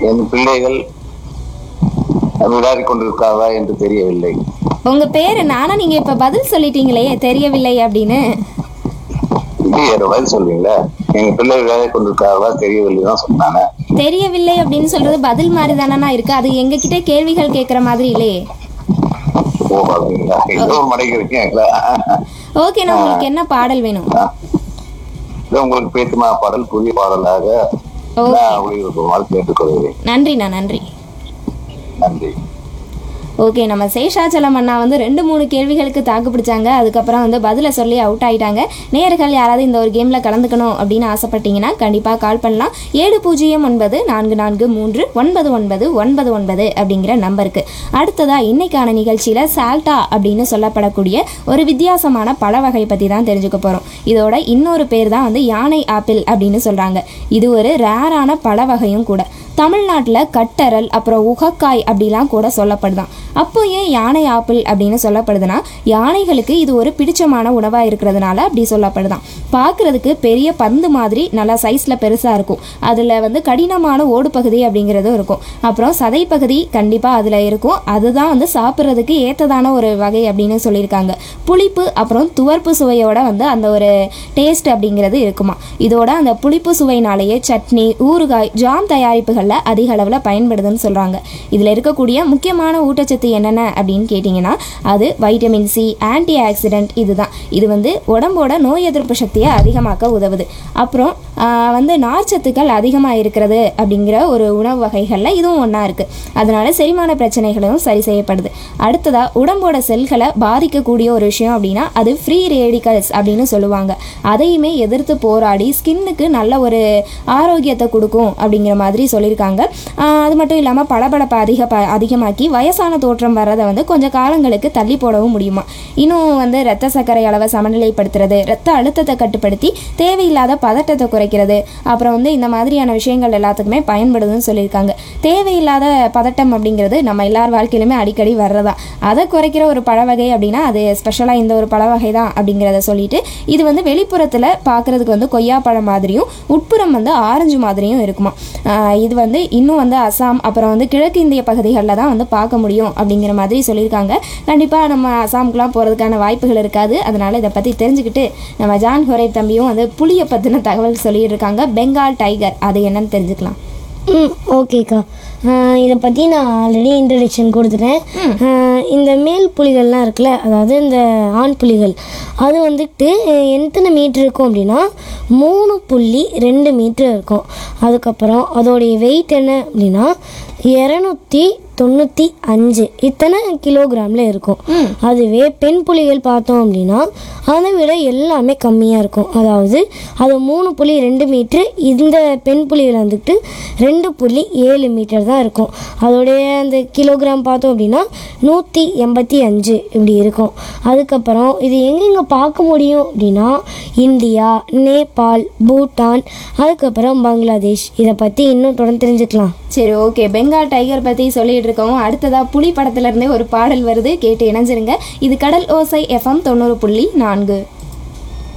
என் பிள்ளைகள் விளையாடி கொண்டிருக்காதா என்று தெரியவில்லை உங்க பேரு நானா நீங்க இப்ப பதில் சொல்லிட்டீங்களே தெரியவில்லை அப்படின்னு இல்லையே பதில் சொல்றீங்களா எங்க பிள்ளை விளையாடி கொண்டிருக்காதா தெரியவில்லை தான் சொன்னாங்க தெரியவில்லை அப்படின்னு சொல்றது பதில் மாதிரி தானே இருக்கு அது எங்க கிட்ட கேள்விகள் கேட்குற மாதிரி இல்லையே ஓ அப்படிங்களா ஏதோ ஒரு மடக்கி இருக்கீங்களா ஓகேண்ணா உங்களுக்கு என்ன பாடல் வேணும் இது உங்களுக்கு பேத்துமா பாடல் புதிய பாடலாக ஓகே நான் ஒளிபரப்புமாறு கேட்டுக்கொள்கிறேன் நன்றிண்ணா நன்றி நன்றி ஓகே நம்ம சேஷாச்சலம் அண்ணா வந்து ரெண்டு மூணு கேள்விகளுக்கு தாக்கு பிடிச்சாங்க அதுக்கப்புறம் வந்து பதிலை சொல்லி அவுட் ஆயிட்டாங்க நேயர்கள் யாராவது இந்த ஒரு கேமில் கலந்துக்கணும் அப்படின்னு ஆசைப்பட்டீங்கன்னா கண்டிப்பாக கால் பண்ணலாம் ஏழு பூஜ்ஜியம் ஒன்பது நான்கு நான்கு மூன்று ஒன்பது ஒன்பது ஒன்பது ஒன்பது அப்படிங்கிற நம்பருக்கு அடுத்ததா இன்னைக்கான நிகழ்ச்சியில் சால்டா அப்படின்னு சொல்லப்படக்கூடிய ஒரு வித்தியாசமான பழ வகை பற்றி தான் தெரிஞ்சுக்க போகிறோம் இதோட இன்னொரு பேர் தான் வந்து யானை ஆப்பிள் அப்படின்னு சொல்கிறாங்க இது ஒரு ரேரான பழ வகையும் கூட தமிழ்நாட்டில் கட்டரல் அப்புறம் உகக்காய் அப்படிலாம் கூட சொல்லப்படுதான் அப்போ ஏன் யானை ஆப்பிள் அப்படின்னு சொல்லப்படுதுன்னா யானைகளுக்கு இது ஒரு பிடிச்சமான உணவாக இருக்கிறதுனால அப்படி சொல்லப்படுதான் பார்க்குறதுக்கு பெரிய பந்து மாதிரி நல்லா சைஸில் பெருசாக இருக்கும் அதில் வந்து கடினமான ஓடு பகுதி அப்படிங்கிறதும் இருக்கும் அப்புறம் சதை பகுதி கண்டிப்பாக அதில் இருக்கும் அதுதான் வந்து சாப்பிட்றதுக்கு ஏற்றதான ஒரு வகை அப்படின்னு சொல்லியிருக்காங்க புளிப்பு அப்புறம் துவர்ப்பு சுவையோட வந்து அந்த ஒரு டேஸ்ட் அப்படிங்கிறது இருக்குமா இதோட அந்த புளிப்பு சுவையினாலேயே சட்னி ஊறுகாய் ஜாம் தயாரிப்புகளில் அதிக அளவில் பயன்படுதுன்னு சொல்கிறாங்க இதில் இருக்கக்கூடிய முக்கியமான ஊட்டச்சத்து என்னென்ன அப்படின்னு கேட்டிங்கன்னா அது வைட்டமின் சி ஆன்டி ஆக்சிடென்ட் இதுதான் இது வந்து உடம்போட நோய் எதிர்ப்பு சக்தியை அதிகமாக்க உதவுது அப்புறம் ஆஹ், வந்து நார்ச்சத்துக்கள் அதிகமாக இருக்கிறது அப்படிங்கிற ஒரு உணவு வகைகளில் இதுவும் ஒன்றா இருக்குது அதனால செரிமான பிரச்சனைகளும் சரி செய்யப்படுது அடுத்ததாக உடம்போட செல்களை பாதிக்கக்கூடிய ஒரு விஷயம் அப்படின்னா அது ஃப்ரீ ரேடிக்கல்ஸ் அப்படின்னு சொல்லுவாங்க அதையுமே எதிர்த்து போராடி ஸ்கின்னுக்கு நல்ல ஒரு ஆரோக்கியத்தை கொடுக்கும் அப்படிங்கிற மாதிரி சொல்லியிருக்காங்க ஆஹ் அது மட்டும் இல்லாமல் பளபளப்பை அதிக ப அதிகமாக்கி வயசான தோற்றம் வர்றதை வந்து கொஞ்சம் காலங்களுக்கு தள்ளி போடவும் முடியுமா இன்னும் வந்து ரத்த சர்க்கரை அளவை சமநிலைப்படுத்துறது ரத்த அழுத்தத்தை கட்டுப்படுத்தி தேவையில்லாத பதட்டத்தை குறைக்கிறது அப்புறம் வந்து இந்த மாதிரியான விஷயங்கள் எல்லாத்துக்குமே பயன்படுதுன்னு சொல்லியிருக்காங்க தேவையில்லாத பதட்டம் அப்படிங்கிறது நம்ம எல்லார் வாழ்க்கையிலுமே அடிக்கடி வர்றதா அதை குறைக்கிற ஒரு பழ வகை அப்படின்னா அது ஸ்பெஷலாக இந்த ஒரு பழ வகை தான் அப்படிங்கிறத சொல்லிட்டு இது வந்து வெளிப்புறத்தில் பார்க்குறதுக்கு வந்து கொய்யாப்பழம் மாதிரியும் உட்புறம் வந்து ஆரஞ்சு மாதிரியும் இருக்குமா ஆஹ் இது வந்து இன்னும் வந்து அசாம் அப்புறம் வந்து கிழக்கு இந்திய பகுதிகளில் தான் வந்து பார்க்க முடியும் அப்படிங்கிற மாதிரி சொல்லியிருக்காங்க கண்டிப்பாக நம்ம அசாமுக்குலாம் போகிறதுக்கான வாய்ப்புகள் இருக்காது அதனால் இதை பற்றி தெரிஞ்சுக்கிட்டு நம்ம ஜான் ஹொரே தம்பியும் வந்து புளியை பற்றின தகவல் சொல்லிட்டு இருக்காங்க பெங்கால் டைகர் அது என்னன்னு தெரிஞ்சுக்கலாம் ம் ஓகேக்கா ஆஹ் இதை பற்றி நான் ஆல்ரெடி இன்ட்ரடக்ஷன் கொடுத்துட்டேன் ஆஹ் இந்த மேல் புலிகள்லாம் இருக்குல்ல அதாவது இந்த ஆண் புலிகள் அது வந்துட்டு அஹ், எத்தனை மீட்ரு இருக்கும் அப்படின்னா மூணு புள்ளி ரெண்டு மீட்ரு இருக்கும் அதுக்கப்புறம் அதோடைய வெயிட் என்ன அப்படின்னா இரநூத்தி தொண்ணூற்றி அஞ்சு இத்தனை கிலோகிராமில் இருக்கும் அதுவே பெண் புலிகள் பார்த்தோம் அப்படின்னா அதை விட எல்லாமே கம்மியாக இருக்கும் அதாவது அது மூணு புள்ளி ரெண்டு மீட்ரு இந்த பெண் புலிகள் வந்துட்டு ரெண்டு புள்ளி ஏழு மீட்டர் தான் இருக்கும் அதோடைய அந்த கிலோகிராம் பார்த்தோம் அப்படின்னா நூற்றி எண்பத்தி அஞ்சு இப்படி இருக்கும் அதுக்கப்புறம் இது எங்கெங்கே பார்க்க முடியும் அப்படின்னா இந்தியா நேபாள் பூட்டான் அதுக்கப்புறம் பங்களாதேஷ் இதை பற்றி இன்னும் தொடர்ந்து தெரிஞ்சுக்கலாம் சரி ஓகே பெங்கால் டைகர் பற்றி சொல்லிட்டு இருக்கோம் அடுத்ததாக புலி படத்துல இருந்தே ஒரு பாடல் வருது கேட்டு இணைஞ்சிருங்க இது கடல் ஓசை எஃப்எம் தொண்ணூறு புள்ளி நான்கு